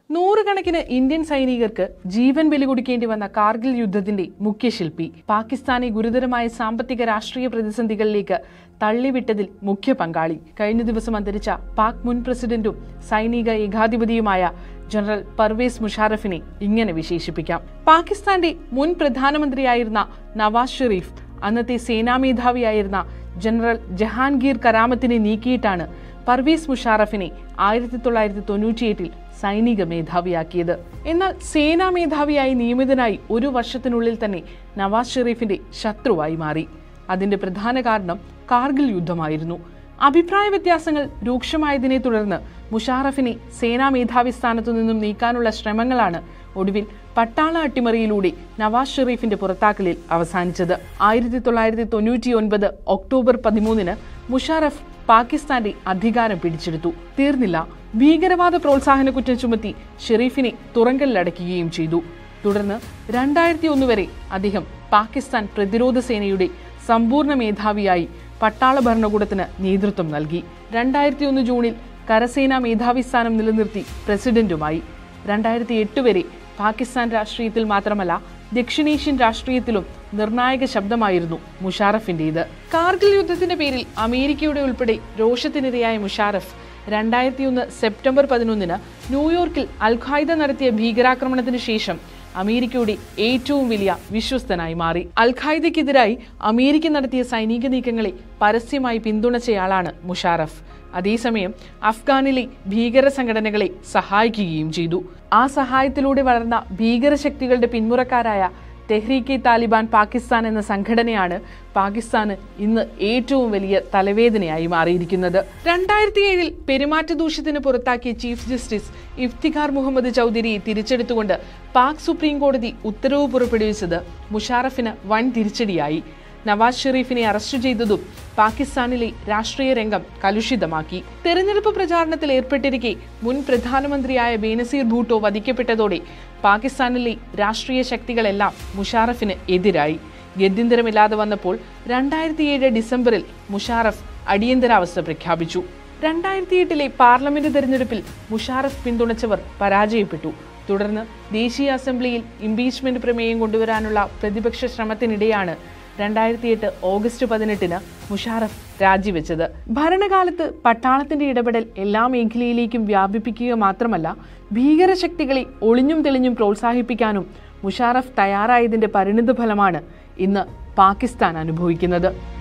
നൂറുകണക്കിന് ഇന്ത്യൻ സൈനികർക്ക് ജീവൻ ബലി കൊടുക്കേണ്ടി വന്ന കാർഗിൽ യുദ്ധത്തിന്റെ മുഖ്യശില്പി പാകിസ്ഥാനെ ഗുരുതരമായ സാമ്പത്തിക രാഷ്ട്രീയ പ്രതിസന്ധികളിലേക്ക് തള്ളിവിട്ടതിൽ മുഖ്യ പങ്കാളി കഴിഞ്ഞ ദിവസം അന്തരിച്ച പാക് മുൻ പ്രസിഡന്റും സൈനിക ഏകാധിപതിയുമായ ജനറൽ പർവേസ് മുഷാറഫിനെ ഇങ്ങനെ വിശേഷിപ്പിക്കാം പാകിസ്ഥാന്റെ മുൻ പ്രധാനമന്ത്രിയായിരുന്ന നവാസ് ഷെറീഫ് അന്നത്തെ സേനാ മേധാവിയായിരുന്ന ജനറൽ ജഹാംഗീർ കരാമത്തിനെ നീക്കിയിട്ടാണ് പർവേസ് മുഷാറഫിനെ ആയിരത്തി തൊള്ളായിരത്തി തൊണ്ണൂറ്റിയെട്ടിൽ സൈനിക മേധാവിയാക്കിയത് എന്നാൽ സേനാ മേധാവിയായി നിയമിതനായി ഒരു വർഷത്തിനുള്ളിൽ തന്നെ നവാസ് ഷെറീഫിന്റെ ശത്രുവായി മാറി അതിന്റെ പ്രധാന കാരണം കാർഗിൽ യുദ്ധമായിരുന്നു അഭിപ്രായ വ്യത്യാസങ്ങൾ രൂക്ഷമായതിനെ തുടർന്ന് മുഷാറഫിനെ സേനാ മേധാവി സ്ഥാനത്തു നിന്നും നീക്കാനുള്ള ശ്രമങ്ങളാണ് ഒടുവിൽ പട്ടാള അട്ടിമറിയിലൂടെ നവാസ് ഷെറീഫിന്റെ പുറത്താക്കലിൽ അവസാനിച്ചത് ആയിരത്തി തൊള്ളായിരത്തി തൊണ്ണൂറ്റി ഒൻപത് ഒക്ടോബർ പതിമൂന്നിന് മുഷാറഫ് പാകിസ്ഥാന്റെ അധികാരം പിടിച്ചെടുത്തു തീർന്നില്ല ഭീകരവാദ പ്രോത്സാഹന കുറ്റം ചുമത്തി ഷെറീഫിനെ തുറങ്കലിലടയ്ക്കുകയും ചെയ്തു തുടർന്ന് രണ്ടായിരത്തി ഒന്ന് വരെ അദ്ദേഹം പാകിസ്ഥാൻ പ്രതിരോധ സേനയുടെ സമ്പൂർണ്ണ മേധാവിയായി പട്ടാള ഭരണകൂടത്തിന് നേതൃത്വം നൽകി രണ്ടായിരത്തി ഒന്ന് ജൂണിൽ കരസേനാ മേധാവി സ്ഥാനം നിലനിർത്തി പ്രസിഡന്റുമായി രണ്ടായിരത്തി എട്ട് വരെ പാകിസ്ഥാൻ രാഷ്ട്രീയത്തിൽ മാത്രമല്ല ദക്ഷിണേഷ്യൻ രാഷ്ട്രീയത്തിലും നിർണായക ശബ്ദമായിരുന്നു മുഷാറഫിന്റേത് കാർഗിൽ യുദ്ധത്തിന്റെ പേരിൽ അമേരിക്കയുടെ ഉൾപ്പെടെ രോഷത്തിനിരയായ മുഷാറഫ് രണ്ടായിരത്തിയൊന്ന് സെപ്റ്റംബർ പതിനൊന്നിന് ന്യൂയോർക്കിൽ അൽഖായ്ദ നടത്തിയ ഭീകരാക്രമണത്തിന് ശേഷം അമേരിക്കയുടെ ഏറ്റവും വലിയ വിശ്വസ്തനായി മാറി അൽഖായ്ദയ്ക്കെതിരായി അമേരിക്ക നടത്തിയ സൈനിക നീക്കങ്ങളെ പരസ്യമായി പിന്തുണച്ചയാളാണ് മുഷാറഫ് അതേസമയം അഫ്ഗാനിലെ ഭീകര സംഘടനകളെ സഹായിക്കുകയും ചെയ്തു ആ സഹായത്തിലൂടെ വളർന്ന ഭീകരശക്തികളുടെ പിന്മുറക്കാരായ തെഹ്രീക്കെ താലിബാൻ പാകിസ്ഥാൻ എന്ന സംഘടനയാണ് പാകിസ്ഥാന് ഇന്ന് ഏറ്റവും വലിയ തലവേദനയായി മാറിയിരിക്കുന്നത് രണ്ടായിരത്തി ഏഴിൽ പെരുമാറ്റ ദൂഷ്യത്തിന് പുറത്താക്കിയ ചീഫ് ജസ്റ്റിസ് ഇഫ്തിഖാർ മുഹമ്മദ് ചൗധരിയെ തിരിച്ചെടുത്തുകൊണ്ട് പാക് സുപ്രീം കോടതി ഉത്തരവ് പുറപ്പെടുവിച്ചത് മുഷാറഫിന് വൻ തിരിച്ചടിയായി നവാസ് ഷെറീഫിനെ അറസ്റ്റ് ചെയ്തതും പാകിസ്ഥാനിലെ രാഷ്ട്രീയ രംഗം കലുഷിതമാക്കി തെരഞ്ഞെടുപ്പ് പ്രചാരണത്തിൽ ഏർപ്പെട്ടിരിക്കെ മുൻ പ്രധാനമന്ത്രിയായ ബേനസീർ ഭൂട്ടോ വധിക്കപ്പെട്ടതോടെ പാകിസ്ഥാനിലെ രാഷ്ട്രീയ ശക്തികളെല്ലാം മുഷാറഫിന് എതിരായി ഗത്യന്തരമില്ലാതെ വന്നപ്പോൾ രണ്ടായിരത്തിയേഴ് ഡിസംബറിൽ മുഷാറഫ് അടിയന്തരാവസ്ഥ പ്രഖ്യാപിച്ചു രണ്ടായിരത്തി എട്ടിലെ പാർലമെന്റ് തെരഞ്ഞെടുപ്പിൽ മുഷാറഫ് പിന്തുണച്ചവർ പരാജയപ്പെട്ടു തുടർന്ന് ദേശീയ അസംബ്ലിയിൽ ഇംപീച്ച്മെന്റ് പ്രമേയം കൊണ്ടുവരാനുള്ള പ്രതിപക്ഷ ശ്രമത്തിനിടെയാണ് രണ്ടായിരത്തി എട്ട് ഓഗസ്റ്റ് പതിനെട്ടിന് മുഷാറഫ് രാജിവെച്ചത് ഭരണകാലത്ത് പട്ടാളത്തിന്റെ ഇടപെടൽ എല്ലാ മേഖലയിലേക്കും വ്യാപിപ്പിക്കുക മാത്രമല്ല ഭീകരശക്തികളെ ഒളിഞ്ഞും തെളിഞ്ഞും പ്രോത്സാഹിപ്പിക്കാനും മുഷാറഫ് തയ്യാറായതിന്റെ പരിണിത ഫലമാണ് ഇന്ന് പാകിസ്ഥാൻ അനുഭവിക്കുന്നത്